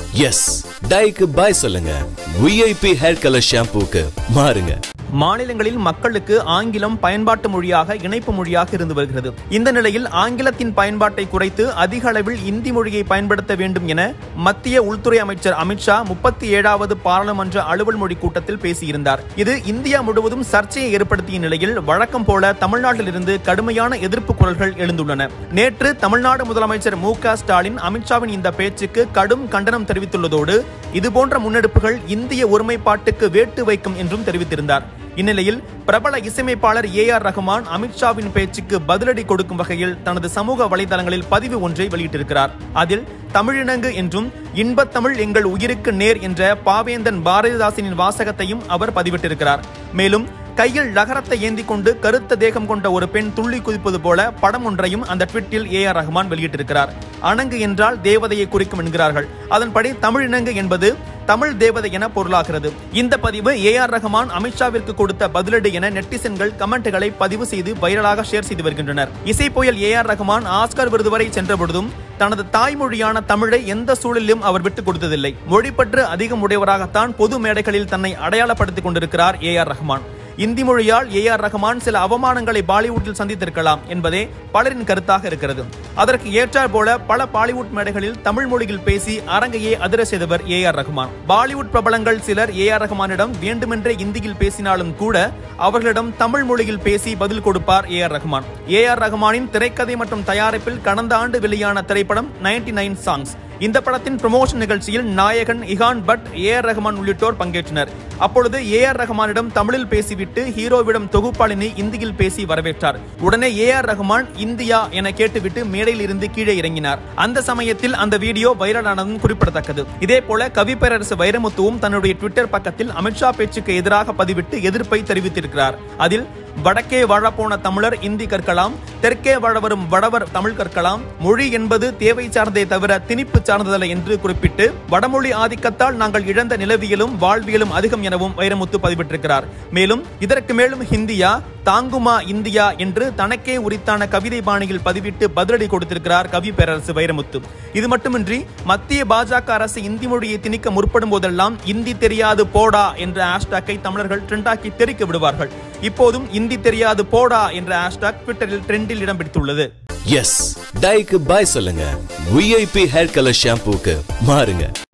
S டைக்கு பாய் சொல்லுங்க VIP hair colour ஷாம்பூக்கு மாறுங்க மாநிலங்களில் மக்களுக்கு ஆங்கிலம் பயன்பாட்டு மொழியாக இணைப்பு மொழியாக இருந்து வருகிறது இந்த நிலையில் ஆங்கிலத்தின் பயன்பாட்டை குறைத்து அதிக அளவில் இந்தி மொழியை பயன்படுத்த வேண்டும் என மத்திய உள்துறை அமைச்சர் அமித்ஷா முப்பத்தி ஏழாவது பாராளுமன்ற அலுவல் மொழி கூட்டத்தில் பேசியிருந்தார் இது இந்தியா முழுவதும் சர்ச்சையை ஏற்படுத்திய நிலையில் வழக்கம் போல தமிழ்நாட்டிலிருந்து கடுமையான எதிர்ப்பு குரல்கள் எழுந்துள்ளன நேற்று தமிழ்நாடு முதலமைச்சர் மு க ஸ்டாலின் அமித்ஷாவின் இந்த பேச்சுக்கு கடும் கண்டனம் தெரிவித்துள்ளதோடு இதுபோன்ற முன்னெடுப்புகள் இந்திய ஒருமைப்பாட்டுக்கு வேட்டு வைக்கும் என்றும் தெரிவித்திருந்தார் இந்நிலையில் பிரபல இசையமைப்பாளர் ஏ ஆர் ரஹ்மான் அமித்ஷாவின் பேச்சுக்கு பதிலடி கொடுக்கும் வகையில் தனது சமூக வலைதளங்களில் பதிவு ஒன்றை வெளியிட்டிருக்கிறார் அதில் தமிழினங்கு என்றும் இன்பத்தமிழ் எங்கள் உயிருக்கு நேர் என்ற பாவேந்தன் பாரதிதாசனின் வாசகத்தையும் அவர் பதிவிட்டிருக்கிறார் மேலும் கையில் நகரத்தை ஏந்தி கொண்டு கருத்த தேகம் கொண்ட ஒரு பெண் துள்ளி குதிப்பது போல படம் ஒன்றையும் அந்த ட்விட்டில் ஏ ஆர் ரஹ்மான் வெளியிட்டிருக்கிறார் அணங்கு என்றால் தேவதையை குறிக்கும் என்கிறார்கள் அதன்படி தமிழினங்கு என்பது தமிழ் தேவதை என பொருளாகிறது இந்த பதிவு ஏ ஆர் ரஹ்மான் அமித்ஷாவிற்கு கொடுத்த பதிலடி என நெட்டிசன்கள் கமெண்ட்களை பதிவு செய்து வைரலாக ஷேர் செய்து வருகின்றனர் இசை புயல் ஏ ஆர் ரஹ்மான் ஆஸ்கர் விருது வரை சென்ற பொழுதும் தனது தாய்மொழியான தமிழை எந்த சூழலிலும் அவர் விட்டுக் கொடுத்ததில்லை மொழிப்பற்று அதிகம் உடையவராகத்தான் பொது மேடைகளில் தன்னை அடையாளப்படுத்திக் கொண்டிருக்கிறார் ஏ ஆர் ரஹ்மான் இந்தி மொழியால் ஏ ஆர் ரஹ்மான் சில அவமானங்களை பாலிவுட்டில் சந்தித்திருக்கலாம் என்பதே பலரின் கருத்தாக இருக்கிறது அதற்கு ஏற்றாற் போல பல பாலிவுட் மேடைகளில் தமிழ் மொழியில் பேசி அரங்கையே அதிர செய்தவர் ஏ ஆர் ரஹ்மான் பாலிவுட் பிரபலங்கள் சிலர் ஏ ஆர் ரஹ்மானிடம் வேண்டுமென்றே இந்தியில் பேசினாலும் கூட அவர்களிடம் தமிழ் மொழியில் பேசி பதில் கொடுப்பார் ஏ ஆர் ரஹ்மான் ஏ ஆர் ரஹ்மானின் திரைக்கதை மற்றும் தயாரிப்பில் கடந்த ஆண்டு வெளியான திரைப்படம் நைன்டி நைன் சாங்ஸ் இந்த படத்தின் ப்ரமோஷன் நிகழ்ச்சியில் நாயகன் இகான் பட் ஏ ஆர் ரஹ்மான் உள்ளிட்டோர் பங்கேற்றனர் அப்பொழுது ஏ ஆர் ரஹ்மானிடம் தமிழில் பேசிவிட்டு ஹீரோவிடம் தொகுப்பாளினி இந்தியில் பேசி வரவேற்றார் உடனே ஏ ஆர் ரஹ்மான் இந்தியா என கேட்டுவிட்டு மேடையில் இருந்து கீழே இறங்கினார் அந்த சமயத்தில் அந்த வீடியோ வைரலானதும் குறிப்பிடத்தக்கது இதே போல கவி பேரரசு வைரமுத்துவும் தன்னுடைய ட்விட்டர் பக்கத்தில் அமித்ஷா பேச்சுக்கு எதிராக பதிவிட்டு எதிர்ப்பை தெரிவித்திருக்கிறார் அதில் வடக்கே வாழப்போன தமிழர் இந்தி கற்கலாம் தெற்கே வாழ வரும் வடவர் தமிழ் கற்கலாம் மொழி என்பது தேவை சார்ந்தே தவிர திணிப்பு சார்ந்ததல்ல என்று குறிப்பிட்டு வடமொழி ஆதிக்கத்தால் நாங்கள் இழந்த நிலவியலும் வாழ்வியலும் அதிகம் எனவும் வைரமுத்து பதிவிட்டிருக்கிறார் மேலும் இதற்கு மேலும் ஹிந்தியா தாங்குமா இந்தியா என்று தனக்கே உரித்தான கவிதை பாணியில் பதிவிட்டு பதிலடி கொடுத்திருக்கிறார் கவி பேரரசு வைரமுத்து இது மட்டுமின்றி மத்திய பாஜக அரசு இந்தி மொழியை திணிக்க முற்படும் போதெல்லாம் இந்தி தெரியாது போடா என்ற ஹேஷ்டாக்கை தமிழர்கள் ட்ரெண்டாக்கி தெரிக்க விடுவார்கள் இப்போதும் இந்தி தெரியாது போடா என்ற ஹேஷ்டாக் ட்விட்டரில் ட்ரெண்டில் இடம் பிடித்துள்ளது எஸ் டைக்கு பாய் சொல்லுங்க விஐபி ஹேர் கலர் ஷாம்பூக்கு மாறுங்க